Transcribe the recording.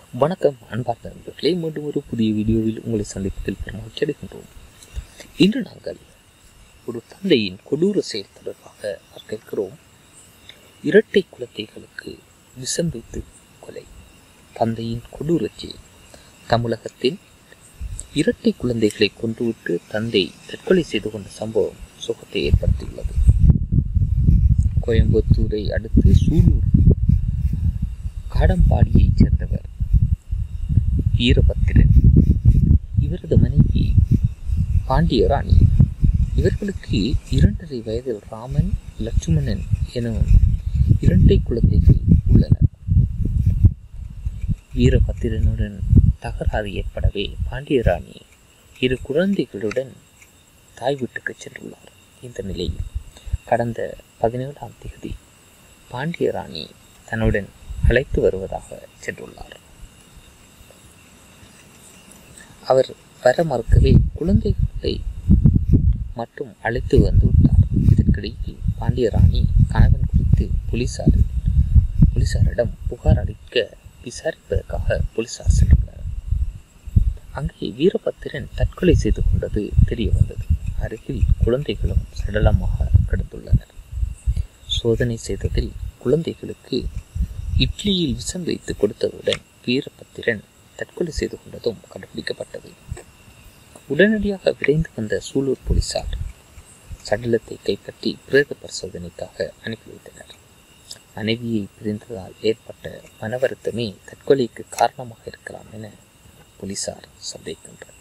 வணக்கம் அன்பார்ந்த நண்பர்களே மீண்டும் ஒரு புதிய வீடியோவில் உங்களை சந்திப்பதில் பெருமகிழ்ச்சி அடைகின்றோம் இன்று நாங்கள் ஒரு தந்தையின் கொடூர செயல் தொடர்பாக பார்க்க இருக்கிறோம் இரட்டை குழந்தைகளுக்கு விஷம் வைத்து கொலை தந்தையின் கொடூர செயல் தமிழகத்தில் இரட்டை குழந்தைகளை கொன்றுவிட்டு தந்தை தற்கொலை செய்து கொண்ட சம்பவம் சுகத்தை ஏற்படுத்தியுள்ளது கோயம்புத்தூரை அடுத்து சூலூர் காடம்பாடியைச் சேர்ந்தவர் வீரபத்திரன் இவரது மனைவி பாண்டியராணி இவர்களுக்கு இரண்டரை வயதில் ராமன் லட்சுமணன் எனும் இரட்டை குழந்தைகள் உள்ளனர் வீரபத்திரனுடன் தகராறு ஏற்படவே பாண்டியராணி இரு குழந்தைகளுடன் தாய் வீட்டுக்கு சென்றுள்ளார் இந்த நிலையில் கடந்த பதினேழாம் தேதி பாண்டியராணி தன்னுடன் அழைத்து வருவதாக சென்றுள்ளார் அவர் வர மறுக்கவே குழந்தைகளை மட்டும் அழைத்து வந்து விட்டார் இதற்கிடையில் பாண்டியராணி கணவன் குறித்து போலீசார் போலீசாரிடம் புகார் அளிக்க விசாரிப்பதற்காக போலீசார் சென்றுள்ளனர் அங்கே வீரபத்திரன் தற்கொலை செய்து கொண்டது தெரிய வந்தது அருகில் குழந்தைகளும் சடலமாக கிடந்துள்ளனர் சோதனை செய்ததில் குழந்தைகளுக்கு இட்லியில் விஷம் வைத்து கொடுத்ததுடன் வீரபத்திரன் தற்கொலை செய்து கொண்டதும் கண்டுபிடிக்கப்பட்டது உடனடியாக விரைந்து வந்த சூலூர் போலீசார் சடலத்தை கைப்பற்றி பிரேத பரிசோதனைக்காக அனுப்பி வைத்தனர் மனைவியை பிரிந்ததால் ஏற்பட்ட மன வருத்தமே தற்கொலைக்கு காரணமாக இருக்கலாம் என போலீசார் சந்தேகிக்கின்றனர்